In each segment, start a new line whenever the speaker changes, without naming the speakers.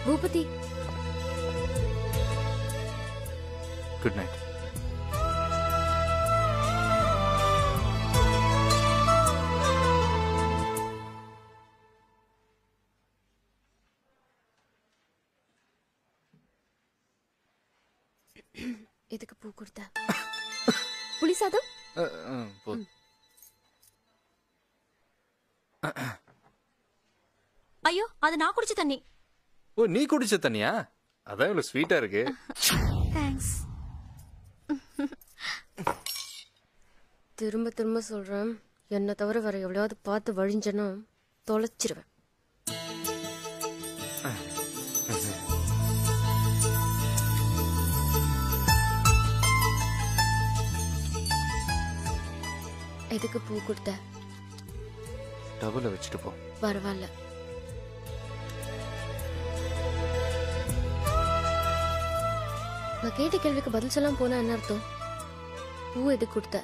Boopathi
good night
எதுக்கு பூ கொடுத்த புளி சாதம்
போதும்
ஐயோ அது நான் குடிச்ச தண்ணி
ஓ நீ குடிச்ச தண்ணியா அதான் இவ்வளவு ஸ்வீட்டா இருக்கு
தேங்க்ஸ்
திரும்ப திரும்ப சொல்றேன் என்னை தவிர வேற எவ்வளவாவது பார்த்து வழிஞ்சனா தொலைச்சிருவேன் எதுக்கு பூ கொடுத்த
டபுள வச்சுட்டு போ
பரவாயில்ல நான் கேட்ட கேள்விக்கு பதில் சொல்லாம போனா என்ன அர்த்தம் பூ எதுக்கு கொடுத்த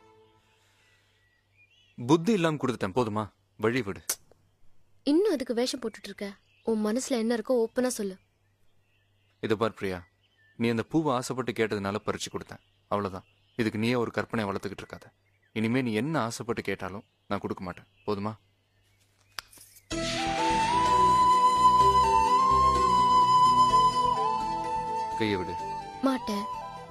புத்தி இல்லாம கொடுத்துட்டேன் போதுமா வழி விடு
இன்னும் அதுக்கு வேஷம் போட்டுட்டு இருக்க உன் மனசுல என்ன இருக்கோ ஓப்பனா சொல்லு
இது பார் பிரியா நீ அந்த பூவை ஆசைப்பட்டு கேட்டதுனால பறிச்சு கொடுத்தேன் அவ்வளவுதான் இதுக்கு நீயே ஒரு கற்பனை வளர்த்துக்கிட்டு இருக்காத இனிமே நீ என்ன ஆசைப்பட்டு கேட்டாலும் நான் கொடுக்க மாட்டேன் போதுமா கையை விடு
மாட்டேன்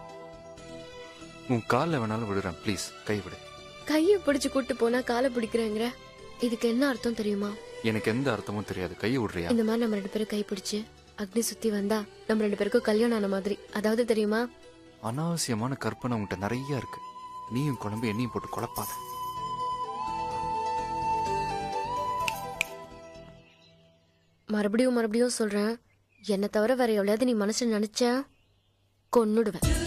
உன் காலில் வேணாலும் விடுறேன் ப்ளீஸ் கை விடு
கையை பிடிச்சு கூட்டு போனா காலை பிடிக்கிறேங்கிற இதுக்கு என்ன அர்த்தம் தெரியுமா
எனக்கு எந்த அர்த்தமும் தெரியாது கையை விடுறியா
இந்த மாதிரி நம்ம ரெண்டு பேரும் கை பிடிச்சு அக்னி சுத்தி வந்தா நம்ம ரெண்டு பேருக்கும் கல்யாணம் ஆன மாதிரி அதாவது தெரியுமா
அனாவசியமான கற்பனை உன்கிட்ட நிறைய இருக்கு நீயும் குழம்பு என்னையும் போட்டு குழப்பாத
மறுபடியும் மறுபடியும் சொல்றேன் என்னை தவிர வேற எவ்வளவு நீ மனசுல நினைச்ச கொன்னுடுவேன்